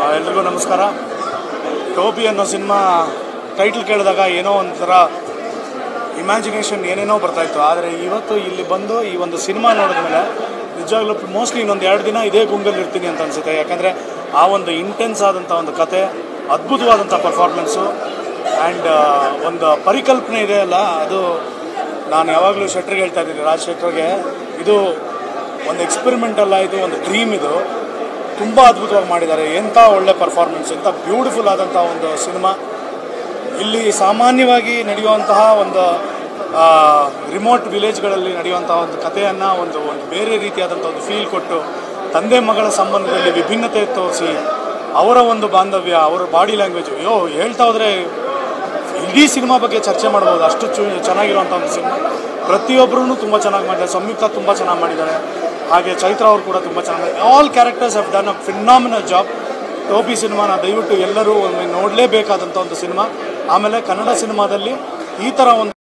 ಆ, ಎಲ್ರಿಗೂ ನಮಸ್ಕಾರ ಟೋಪಿ ಅನ್ನೋ ಸಿನಿಮಾ ಟೈಟ್ಲ್ ಕೇಳಿದಾಗ ಏನೋ ಒಂಥರ ಇಮ್ಯಾಜಿನೇಷನ್ ಏನೇನೋ ಬರ್ತಾಯಿತ್ತು ಆದರೆ ಇವತ್ತು ಇಲ್ಲಿ ಬಂದು ಈ ಒಂದು ಸಿನಿಮಾ ನೋಡಿದ್ಮೇಲೆ ನಿಜವಾಗ್ಲೂ ಮೋಸ್ಟ್ಲಿ ಇನ್ನೊಂದು ಎರಡು ದಿನ ಇದೇ ಗುಂಗಲ್ಲಿ ಇರ್ತೀನಿ ಅಂತ ಅನಿಸುತ್ತೆ ಯಾಕಂದರೆ ಆ ಒಂದು ಇಂಟೆನ್ಸ್ ಆದಂಥ ಒಂದು ಕತೆ ಅದ್ಭುತವಾದಂಥ ಪರ್ಫಾರ್ಮೆನ್ಸು ಆ್ಯಂಡ್ ಒಂದು ಪರಿಕಲ್ಪನೆ ಇದೆ ಅಲ್ಲ ಅದು ನಾನು ಯಾವಾಗಲೂ ಶೆಟ್ರಿಗೆ ಹೇಳ್ತಾ ಇದ್ದೀನಿ ರಾಜ್ ಶೆಟ್ರಿಗೆ ಇದು ಒಂದು ಎಕ್ಸ್ಪೆರಿಮೆಂಟ್ ಅಲ್ಲ ಇದು ಒಂದು ಡ್ರೀಮ್ ಇದು ತುಂಬ ಅದ್ಭುತವಾಗಿ ಮಾಡಿದ್ದಾರೆ ಎಂಥ ಒಳ್ಳೆ ಪರ್ಫಾರ್ಮೆನ್ಸ್ ಎಂಥ ಬ್ಯೂಟಿಫುಲ್ ಆದಂಥ ಒಂದು ಸಿನಿಮಾ ಇಲ್ಲಿ ಸಾಮಾನ್ಯವಾಗಿ ನಡೆಯುವಂತಹ ಒಂದು ರಿಮೋಟ್ ವಿಲೇಜ್ಗಳಲ್ಲಿ ನಡೆಯುವಂತಹ ಒಂದು ಕಥೆಯನ್ನು ಒಂದು ಒಂದು ಬೇರೆ ರೀತಿಯಾದಂಥ ಒಂದು ಫೀಲ್ ಕೊಟ್ಟು ತಂದೆ ಮಗಳ ಸಂಬಂಧದಲ್ಲಿ ವಿಭಿನ್ನತೆ ತೋರಿಸಿ ಅವರ ಒಂದು ಬಾಂಧವ್ಯ ಅವರ ಬಾಡಿ ಲ್ಯಾಂಗ್ವೇಜ್ ಅಯ್ಯೋ ಹೇಳ್ತಾ ಹೋದರೆ ಇಡೀ ಸಿನಿಮಾ ಬಗ್ಗೆ ಚರ್ಚೆ ಮಾಡ್ಬೋದು ಅಷ್ಟು ಚು ಚೆನ್ನಾಗಿರುವಂಥ ಒಂದು ಸಿನಿಮಾ ಪ್ರತಿಯೊಬ್ಬರೂ ತುಂಬ ಚೆನ್ನಾಗಿ ಮಾಡಿದ್ದಾರೆ ಸಂಯುಕ್ತ ತುಂಬ ಚೆನ್ನಾಗಿ ಮಾಡಿದ್ದಾರೆ ಹಾಗೆ ಚೈತ್ರ ಅವರು ಕೂಡ ತುಂಬ ಚೆನ್ನಾಗಿ all characters have done a phenomenal job Toby ಸಿನಿಮಾನ ದಯವಿಟ್ಟು ಎಲ್ಲರೂ ಒಮ್ಮೆ ನೋಡಲೇಬೇಕಾದಂಥ ಒಂದು ಸಿನಿಮಾ ಆಮೇಲೆ ಕನ್ನಡ ಸಿನಿಮಾದಲ್ಲಿ ಈ ಥರ ಒಂದು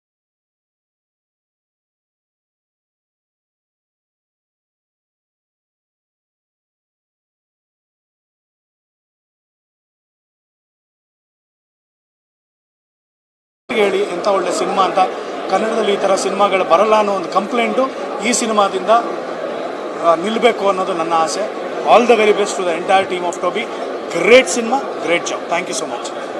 ಹೇಳಿ ಎಂಥ ಒಳ್ಳೆ ಸಿನಿಮಾ ಅಂತ ಕನ್ನಡದಲ್ಲಿ ಈ ಥರ ಸಿನಿಮಾಗಳು ಬರಲ್ಲ ಅನ್ನೋ ಒಂದು ಕಂಪ್ಲೇಂಟು ಈ ಸಿನಿಮಾದಿಂದ ನಿಲ್ಲಬೇಕು ಅನ್ನೋದು ನನ್ನ ಆಸೆ all the very best to the entire team of Toby great cinema great job thank you so much